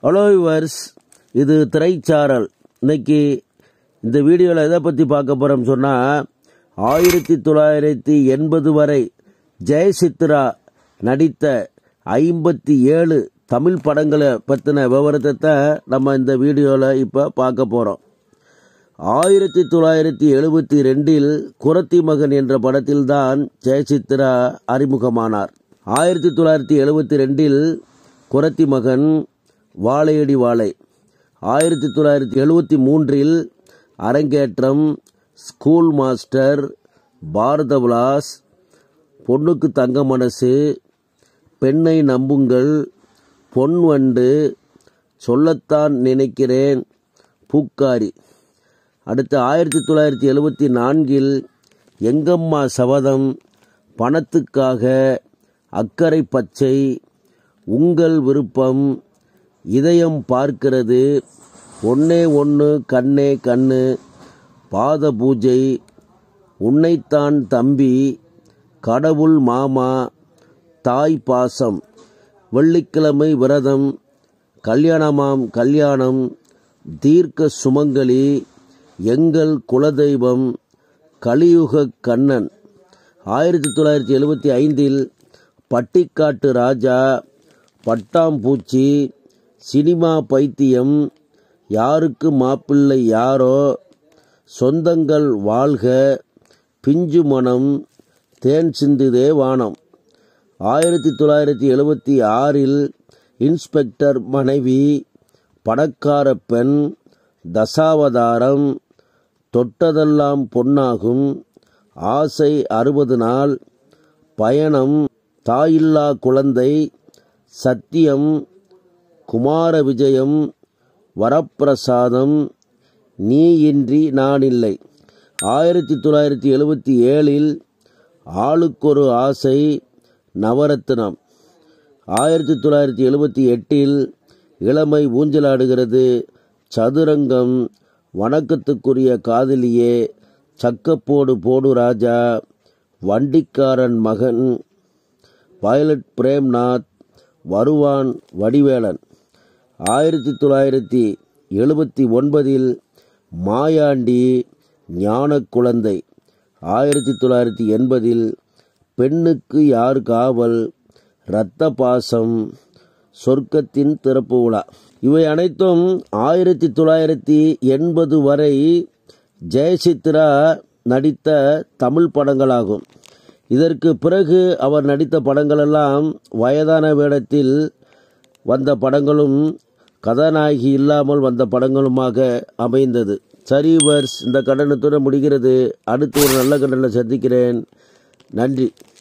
hello yours இது திரைச்சாரல் இன்னைக்கு இந்த வீடியோவில் எதை பற்றி பார்க்க போகிறோம் சொன்னால் ஆயிரத்தி தொள்ளாயிரத்தி எண்பது வரை ஜெயசித்ரா நடித்த ஐம்பத்தி ஏழு தமிழ் படங்களை பற்றின விவரத்தை நம்ம இந்த வீடியோவில் இப்போ பார்க்க போகிறோம் ஆயிரத்தி தொள்ளாயிரத்தி எழுபத்தி ரெண்டில் குரத்தி மகன் என்ற படத்தில்தான் ஜெயசித்ரா அறிமுகமானார் ஆயிரத்தி தொள்ளாயிரத்தி எழுபத்தி ரெண்டில் குரத்தி மகன் வாழையடி வாழை ஆயிரத்தி தொள்ளாயிரத்தி எழுபத்தி மூன்றில் அரங்கேற்றம் ஸ்கூல் மாஸ்டர் பாரத விலாஸ் பொண்ணுக்கு தங்க மனசு பெண்ணை நம்புங்கள் பொன் வண்டு சொல்லத்தான் நினைக்கிறேன் பூக்காரி அடுத்து ஆயிரத்தி தொள்ளாயிரத்தி எழுபத்தி நான்கில் எங்கம்மா சபதம் பணத்துக்காக அக்கறை பச்சை உங்கள் விருப்பம் இதயம் பார்க்கிறது ஒன்னே ஒன்று கண்ணே கண்ணு பாத பூஜை உன்னைத்தான் தம்பி கடவுள் மாமா தாய் பாசம் வெள்ளிக்கிழமை விரதம் கல்யாணமாம் கல்யாணம் தீர்க்க சுமங்கலி எங்கள் குலதெய்வம் கலியுக கண்ணன் ஆயிரத்தி தொள்ளாயிரத்தி எழுபத்தி ஐந்தில் பட்டிக்காட்டு ராஜா பட்டாம்பூச்சி சினிமா பைத்தியம் யாருக்கு மாப்பிள்ளை யாரோ சொந்தங்கள் வாழ்க பிஞ்சு மனம் தேன் சிந்துதே வானம் ஆயிரத்தி தொள்ளாயிரத்தி எழுபத்தி ஆறில் இன்ஸ்பெக்டர் மனைவி பணக்கார பெண் தசாவதாரம் தொட்டதெல்லாம் பொன்னாகும் ஆசை அறுபது நாள் பயணம் தாயில்லா குழந்தை சத்தியம் குமார விஜயம் வரப்பிரசாதம் நீ இன்றி நான் இல்லை ஆயிரத்தி தொள்ளாயிரத்தி எழுபத்தி ஏழில் ஆளுக்கொரு ஆசை நவரத்னம் ஆயிரத்தி தொள்ளாயிரத்தி எழுபத்தி எட்டில் இளமை ஊஞ்சலாடுகிறது சதுரங்கம் வணக்கத்துக்குரிய காதலியே சக்கப்போடு போடு ராஜா வண்டிக்காரன் மகன் வயலட் பிரேம்நாத் வருவான் வடிவேலன் ஆயிரத்தி தொள்ளாயிரத்தி எழுபத்தி ஒன்பதில் மாயாண்டி ஞான குழந்தை ஆயிரத்தி தொள்ளாயிரத்தி எண்பதில் பெண்ணுக்கு யார் காவல் இரத்த பாசம் சொர்க்கத்தின் திறப்பு விழா இவை அனைத்தும் ஆயிரத்தி தொள்ளாயிரத்தி எண்பது வரை ஜெயசித்ரா நடித்த தமிழ் படங்களாகும் இதற்கு பிறகு அவர் நடித்த படங்களெல்லாம் வயதான வேடத்தில் வந்த படங்களும் கதாநாயகி இல்லாமல் வந்த படங்களுமாக அமைந்தது சரி வர்ஸ் இந்த கண்டனத்துடன் முடிகிறது அடுத்து ஒரு நல்ல கண்டனை சந்திக்கிறேன் நன்றி